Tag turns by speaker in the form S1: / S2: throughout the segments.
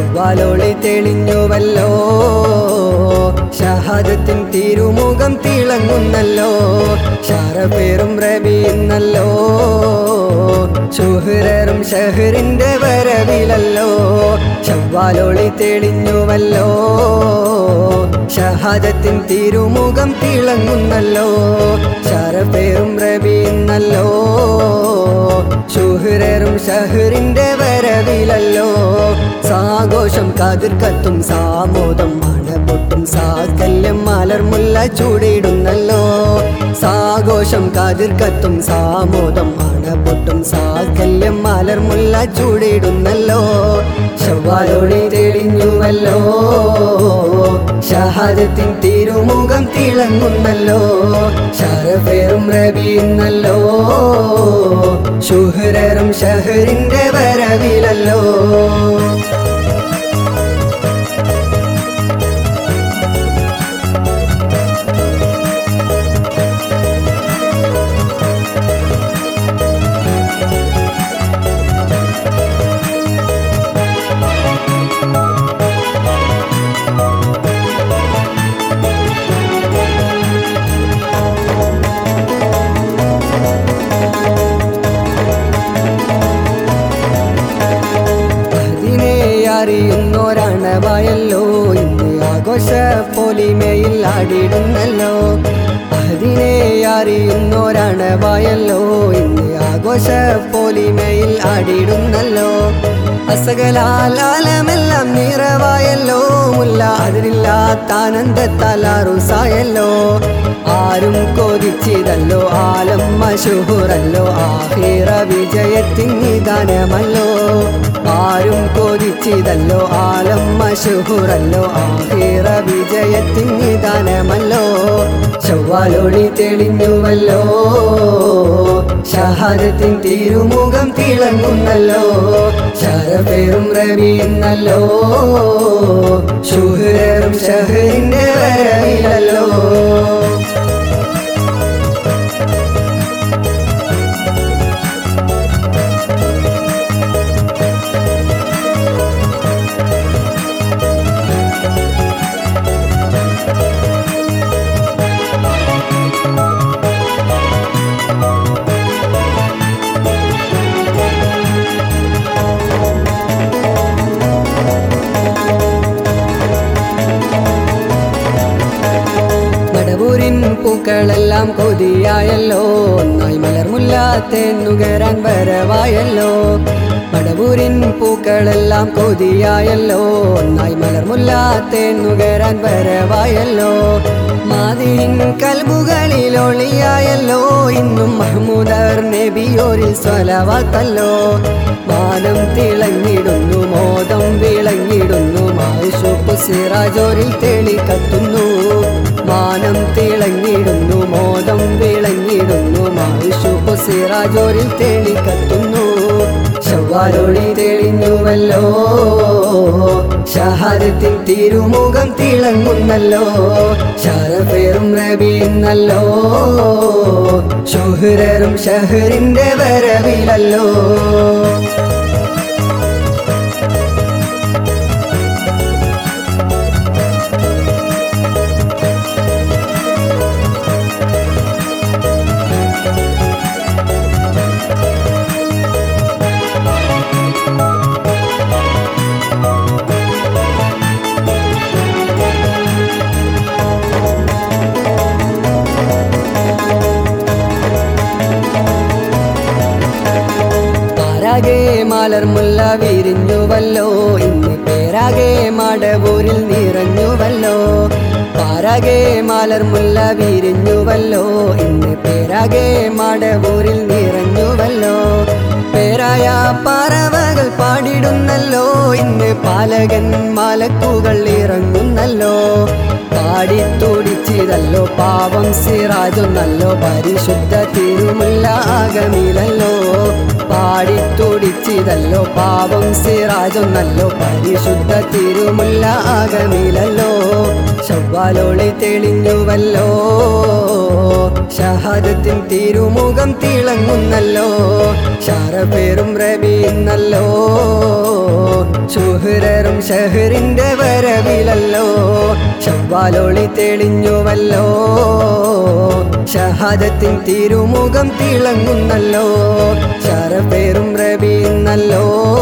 S1: ചൊവ്വാലോളി തെളിഞ്ഞുവല്ലോ ഷഹാദത്തിൻ തിരുമുഖം തിളങ്ങുന്നല്ലോ ഷാറഫേറും റബിന്നല്ലോ ഷുഹററും ഷഹറിന്റെ വരവിലല്ലോ ചൊവ്വാലോളി തെളിഞ്ഞുവല്ലോ ഷഹാദത്തിൻ തിരുമുഖം തിളങ്ങുന്നല്ലോ ഷാറഫേറും റബിന്നല്ലോ ഷുഹററും ഷഹറിന്റെ വരവിലല്ലോ സാഘോഷം കതിർക്കത്തും സാമോദം മണപൊട്ടും സാകല്യം മലർമുല്ല ചൂടിടുന്നല്ലോ സാഘോഷം കതിർക്കത്തും സാമോദം മണപൊട്ടും സാകല്യം മലർമുല്ല ചൂടിടുന്നല്ലോ ചൊവ്വാലോളി തെളിഞ്ഞുവല്ലോ ഷഹാദത്തിൻ തിരുമുഖം തിളങ്ങുന്നല്ലോ ഷറഫേറും റബിന്നല്ലോ ഷുഹററും ഷഹറിന്റെ വരവിലല്ലോ അതിനെ അറിയുന്നൊരണവായല്ലോ ഇന്ന് ആഘോഷ പൊലിമയിൽ ആടിടുന്നല്ലോ അതിനെ അറിയുന്നൊരണവായല്ലോ ഇന്ന് ആഘോഷ പൊലിമയിൽ ആടിടുന്നല്ലോ അസകലാലാലമെല്ലാം നിറവായല്ലോ മുല്ല അതിരില്ലാത്ത ആനന്ദത്താൽ അറുസായല്ലോ ആരും കൊതിച്ചിതല്ലോ ആലം മഷുഹുറല്ലോ ആഹിറ വിജയത്തിൻ നിദാനമല്ലോ ആരും കൊതിച്ചിതല്ലോ ആലം മഷുഹുറല്ലോ ആഹിറ വിജയത്തിൻ നിദാനമല്ലോ ചൊവ്വാലൊളി തെളിഞ്ഞുവല്ലോ ഷഹാദത്തിൻ തിരുമുഖം തിളങ്ങുന്നല്ലോ ഷറഫേറും റബിന്നല്ലോ ഷുഹറും ഷഹറിന്റെ വരവിലല്ലോ മടവൂരിൻ പൂക്കളെല്ലാം കൊതിയായല്ലോ ഒന്നായി മലർമുല്ല തേന്നുകരാൻ വരവായല്ലോ മടവൂരിൻ പൂക്കളെല്ലാം കൊതിയായല്ലോ ഒന്നായി മലർമുല്ല തേന്നുകരാൻ വരവായല്ലോ മാതിൻ കൽബുകളിൽ ഒളിയായല്ലോ ഇന്നും മഹ്മൂദർ നബിയോരിൽ സ്വലവാത്തല്ലോ മാനം തിളങ്ങിടുന്നു മോദം വിളങ്ങിടുന്നു മാഷുപ്പ് സിറാജോരിൽ തെളി കത്തുന്നു മാനം തിളങ്ങിടുന്നു മോദം വിളങ്ങിടുന്നു മാഷുപ്പ് സിറാജോരിൽ തെളി കത്തുന്നു ചൊവ്വാലൊളി തെളിഞ്ഞുവല്ലോ ഷഹാദത്തിൻ തിരുമുഖം തിളങ്ങുന്നല്ലോ ഷറഫേറും റബിന്നല്ലോ ഷുഹററും ഷഹറിന്റെ വരവിലല്ലോ പാരാകെ മലർമുല്ല വിരിഞ്ഞുവല്ലോ ഇന്ന് പേരാകെ മടവൂരിൽ നിറഞ്ഞുവല്ലോ പാരാകെ മലർമുല്ല വിരിഞ്ഞുവല്ലോ ഇന്ന് പേരാകെ മടവൂരിൽ നിറഞ്ഞുവല്ലോ പേരായ പറവകൾ പാടിടുന്നല്ലോ ഇന്ന് പാലകൻ മലക്കുകൾ ഇറങ്ങുന്നല്ലോ പാടിത്തുടിച്ചിതല്ലോ പാവം സിറാജൊന്നല്ലോ പരിശുദ്ധ തിരുമുല്ല ആകമിലല്ലോ പാടിത്തുടിച്ചിതല്ലോ പാവം സിറാജൊന്നല്ലോ പരിശുദ്ധ തിരുമുല്ല ആകമിലല്ലോ ചൊവ്വാലോളി തെളിഞ്ഞുവല്ലോ ഷഹാദത്തിൻ തിരുമുഖം തിളങ്ങുന്നല്ലോ ഷാറഫേറും റബിന്നല്ലോ ഷുഹുരറും ഷഹറിന്റെ വരവിലല്ലോ ചൊവ്വാലോളി തെളിഞ്ഞുവല്ലോ ഷഹാദത്തിൻ തിരുമുഖം തിളങ്ങുന്നല്ലോ ഷാറഫേറും റബിന്നല്ലോ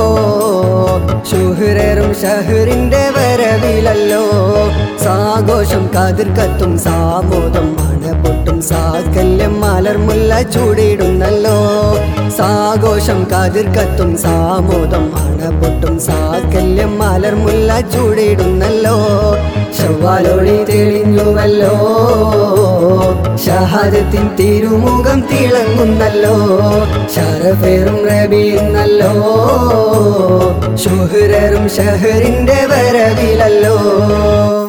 S1: ഷുഹുരറും ഷഹറിന്റെ വരവിലല്ലോ സാഘോഷം കതിർക്കത്തും സാമോദം മണപൊട്ടും സാകല്യം മലർമുല്ല ചൂടിടുന്നല്ലോ സാഘോഷം കതിർക്കത്തും സാമോദം മണപൊട്ടും സാകല്യം മലർമുല്ല ചൂടിടുന്നല്ലോ ചൊവ്വാലൊളി തെളിഞ്ഞുവല്ലോ ഷഹാദത്തിൻ തിരുമുഖം തിളങ്ങുന്നല്ലോ ഷറഫേറും റബിന്നല്ലോ ഷുഹുരറും ഷഹറിന്റെ വരവിലല്ലോ